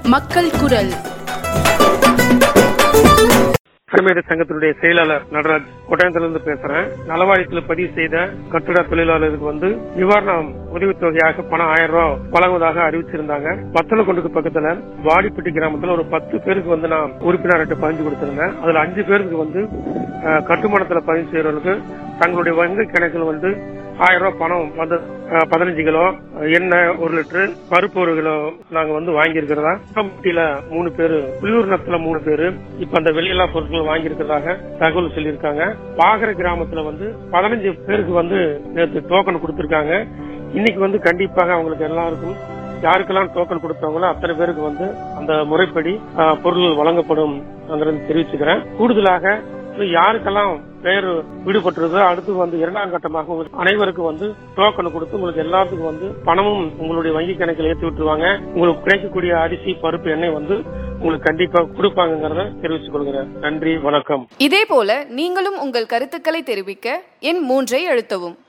மக்கள் குரல் பிரமேத சங்கத்தினுடைய செயலாளர் நடராஜ் கொட்டாயத்திலிருந்து பேசுறேன் நலவாரியத்தில் பதிவு செய்த கட்டுட தொழிலாளருக்கு வந்து நிவாரணம் உதவித்தொகையாக பணம் ஆயிரம் ரூபாய் வழங்குவதாக அறிவிச்சிருந்தாங்க வத்தலக்குண்டுக்கு பக்கத்துல வாடிப்பட்டி கிராமத்துல ஒரு பத்து பேருக்கு வந்து நான் உறுப்பினர்கிட்ட பதிஞ்சு கொடுத்திருந்தேன் அதுல அஞ்சு பேருக்கு வந்து அஹ், கட்டுமானத்துல பதிவு செய்யறவர்களுக்கு தங்களுடைய வங்கி கணக்கில் வந்து ஆயிரம் ரூபாய் பணம் வந்து அஹ், பதினஞ்சு கிலோ எண்ணெய் ஒரு லிட்டர் பருப்பு ஒரு கிலோ நாங்க வந்து வாங்கியிருக்கிறதா கம்பெனியில மூணு பேரு புலியூர்ணத்துல மூணு பேரு இப்ப அந்த வெளியெல்லா பொருட்கள் வாங்கியிருக்கிறதாக தகவல் சொல்லியிருக்காங்க பாகர கிராமத்துல வந்து பதினஞ்சு பேருக்கு வந்து நேற்று டோக்கன் கொடுத்திருக்காங்க இன்னைக்கு வந்து கண்டிப்பாக அவங்களுக்கு எல்லாருக்கும் யாருக்கெல்லாம் டோக்கன் கொடுத்தவங்களோ அத்தனை பேருக்கு வந்து அந்த முறைப்படி அஹ், பொருள் வழங்கப்படும் அங்கிருந்து தெரிவிச்சுக்கிறேன் கூடுதலாக இன்னும் யாருக்கெல்லாம் பெயர் விடுபட்டுருதோ அடுத்து வந்து இரண்டாம் கட்டமாக உங்களுக்கு அனைவருக்கும் வந்து டோக்கன் கொடுத்து உங்களுக்கு எல்லாத்துக்கும் வந்து பணமும் உங்களுடைய வங்கி கணக்கில் ஏற்றி விட்டுருவாங்க உங்களுக்கு கிடைக்கக்கூடிய அரிசி பருப்பு எண்ணெய் வந்து உங்களுக்கு கண்டிப்பா கொடுப்பாங்கிறத தெரிவித்துக் கொள்கிறேன் நன்றி வணக்கம் இதேபோல நீங்களும் உங்கள் கருத்துக்களை தெரிவிக்க எண் மூன்றை அழுத்தவும்